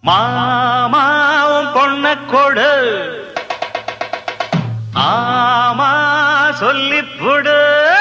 மாமாவும் பொண்ண கொடு ஆமா சொல்லிப்புடு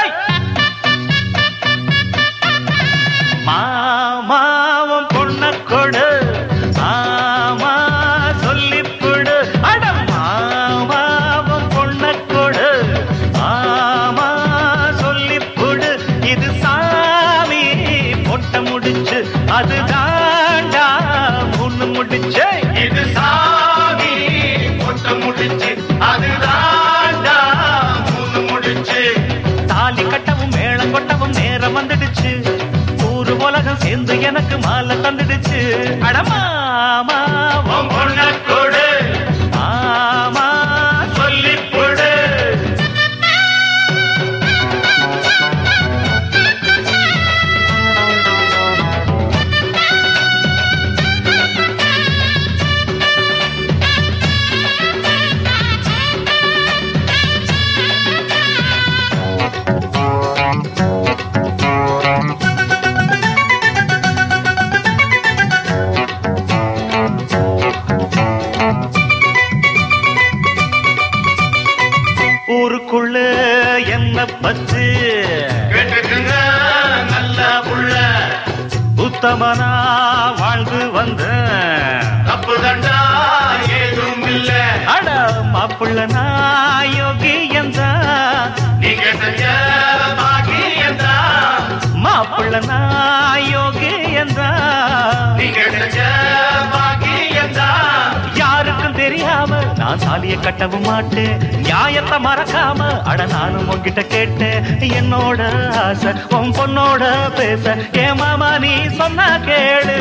மாமாவும் பொண்ண கொடு ஆமா சொல்லிப்புடு அட மாமாவும் பொண்ண கொடு ஆமா சொல்லிப்புடு இது சாமி பொட்ட முடிச்சு அது தாண்டா முன்னு முடிச்சு இது சாமி பொட்ட முடிச்சு அது தாண்டா முன்னு முடிச்சு தாலி கட்டவும் மேளம் கொட்டவும் நேரம் வந்துடுச்சு ஊரு உலகம் சேர்ந்து எனக்கு மாலை தந்துடுச்சு அடமாமா பொண்ண கொடு ஆமா சொல்லிப் கொடு ஊருக்குள்ள என்ன பச்சு கேட்டுக்குங்க நல்ல புள்ள உத்தமனா வாழ்ந்து வந்த தப்பு தண்டா ஏதும் இல்ல அட மாப்பிள்ள நான் யோகி எந்த நீங்க செஞ்ச பாக்கியந்தா மாப்பிள்ள நான் யோகி எந்த நீங்க செஞ்ச பாக்கியந்தா யாருக்கும் தெரியாம நான் சாலிய கட்டவும் மாட்டேன் நியாயத்தை மறக்காம அட நானும் உன்கிட்ட கேட்டேன் என்னோட ஆசை உன் பொண்ணோட பேச ஏ மாமா நீ சொன்னா கேளு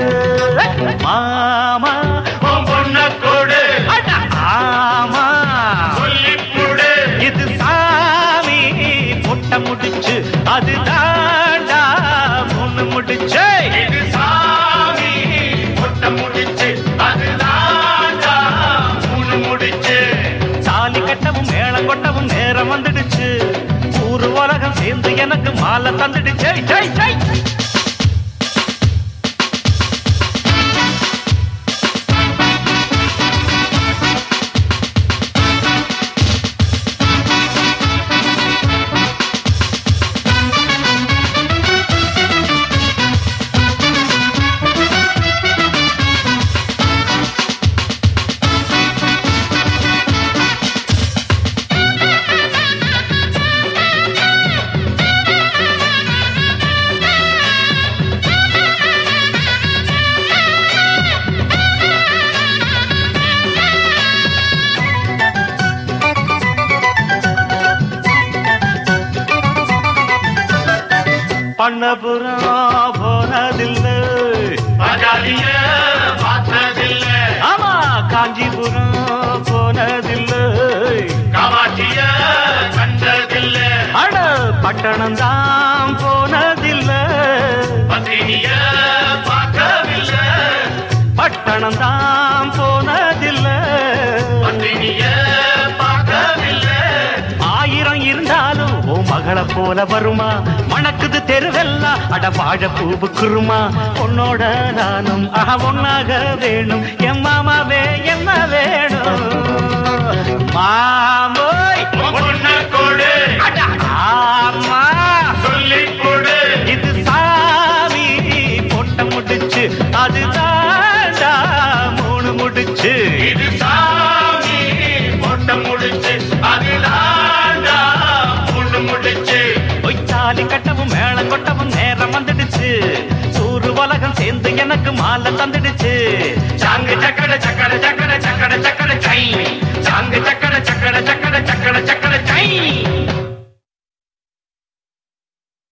மாமா உன் பொண்ண கொடு அட ஆமா சொல்லிப் கொடு இது சாமி பொட்ட முடிச்சு அது தாண்டா பொண்ணு முடிச்சு இது சாமி பொட்ட முடிச்சு அது தாண்டா மூணு முடிச்சு சாலி கட்டவும் மேளம் கொட்டவும் நேரம் வந்துடுச்சு ஊரு உலகம் சேர்ந்து எனக்கு மாலை தந்துடுச்சு ஜெய் ஜெய் பண்ணபுரம் போனதில்லை பஜாலிய பார்த்ததில்ல ஆமா காஞ்சிபுரம் போனதில்லை காமாட்சிய கண்டதில்ல அட பட்டணம் தான் போனதில்லை பத்தினிய பார்க்கவில்லை பட்டணம் தான் போனதில்லை பத்தினிய பார்க்கவில்லை ஆயிரம் இருந்தாலும் ஓ மகளை போல வருமா மணக்குது தெருவெல்லாம் அட வாழ பூவு குருமா உன்னோட நானும் ஆஹா ஒன்னாக வேணும் என் மாமாவே என்ன வேணும் மாமோய் பொண்ண கொடு அட ஆமா சொல்லிக் கொடு இது சாமி பொட்ட முடிச்சு அது தாண்டா மூணு முடிச்சு இது சாமி பொட்ட முடிச்சு அது தாண்டா மூணு முடிச்சு பொய்த்தாலி கட்டவும் மேளம் கொட்டவும் நேரம் வந்துடுச்சு சூறு உலகம் சேர்ந்து எனக்கு மாலை தந்துடுச்சு சாங்கு சக்கர சக்கர சக்கர